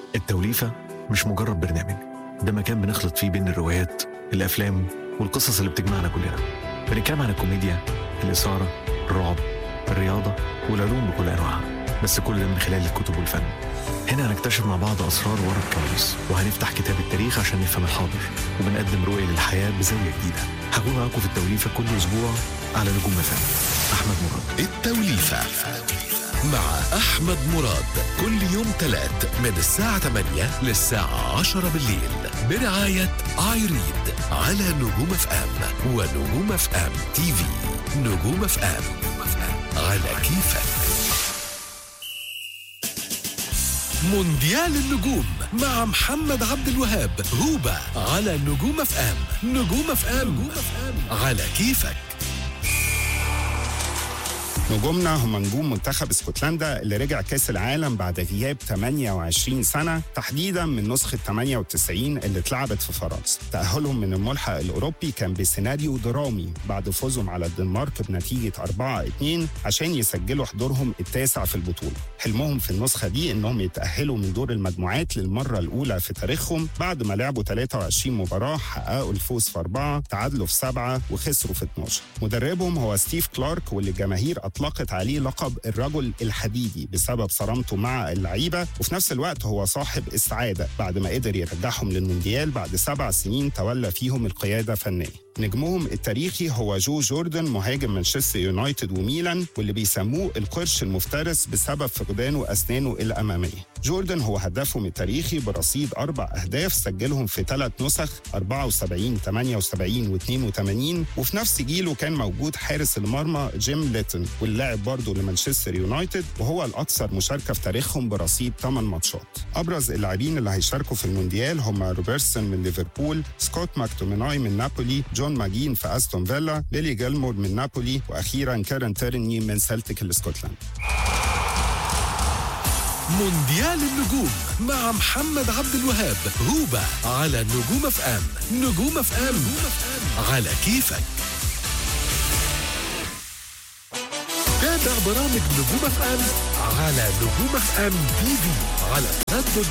التوليفة مش مجرد برنامج ده مكان بنخلط فيه بين الروايات الأفلام والقصص اللي بتجمعنا كلنا بنتكلم عن الكوميديا الإثارة الرعب الرياضة والعلوم بكل أنواعها بس كل ده من خلال الكتب والفن هنا هنكتشف مع بعض أسرار ورا الكواليس وهنفتح كتاب التاريخ عشان نفهم الحاضر وبنقدم رؤية للحياة بزاوية جديدة هكون معاكم في التوليفة كل أسبوع على نجوم فن أحمد مراد التوليفة مع أحمد مراد كل يوم تلات من الساعة 8 للساعة 10 بالليل برعاية ايريد على نجوم اف ام ونجوم اف ام تي في نجوم اف ام على كيفك مونديال النجوم مع محمد عبد الوهاب هوبا على نجوم اف ام نجوم اف ام على كيفك نجومنا هم نجوم منتخب اسكتلندا اللي رجع كاس العالم بعد غياب 28 سنه تحديدا من نسخه 98 اللي اتلعبت في فرنسا. تاهلهم من الملحق الاوروبي كان بسيناريو درامي بعد فوزهم على الدنمارك بنتيجه 4-2 عشان يسجلوا حضورهم التاسع في البطوله. حلمهم في النسخه دي انهم يتاهلوا من دور المجموعات للمره الاولى في تاريخهم بعد ما لعبوا 23 مباراه حققوا الفوز في اربعه، تعادلوا في سبعه وخسروا في 12. مدربهم هو ستيف كلارك واللي الجماهير اطلقت عليه لقب الرجل الحديدي بسبب صرامته مع اللعيبه وفي نفس الوقت هو صاحب السعاده بعد ما قدر يرجعهم للمونديال بعد سبع سنين تولى فيهم القياده فنيا. نجمهم التاريخي هو جو جوردن مهاجم مانشستر يونايتد وميلان واللي بيسموه القرش المفترس بسبب فقدانه اسنانه الاماميه. جوردن هو هدافهم التاريخي برصيد اربع اهداف سجلهم في ثلاث نسخ 74 78 و82 وفي نفس جيله كان موجود حارس المرمى جيم ليتون واللاعب برضه لمانشستر يونايتد وهو الاكثر مشاركه في تاريخهم برصيد 8 ماتشات. ابرز اللاعبين اللي هيشاركوا في المونديال هم روبرتسون من ليفربول، سكوت ماكتوميناي من نابولي، جون ماجين في استون فيلا، بيلي جيلمور من نابولي واخيرا كارن تيرني من سلتيك الاسكتلندي. مونديال النجوم مع محمد عبد الوهاب هوبا على نجوم اف ام نجوم اف ام على كيفك تابع برامج نجوم اف ام على نجوم اف ام تي في على تردد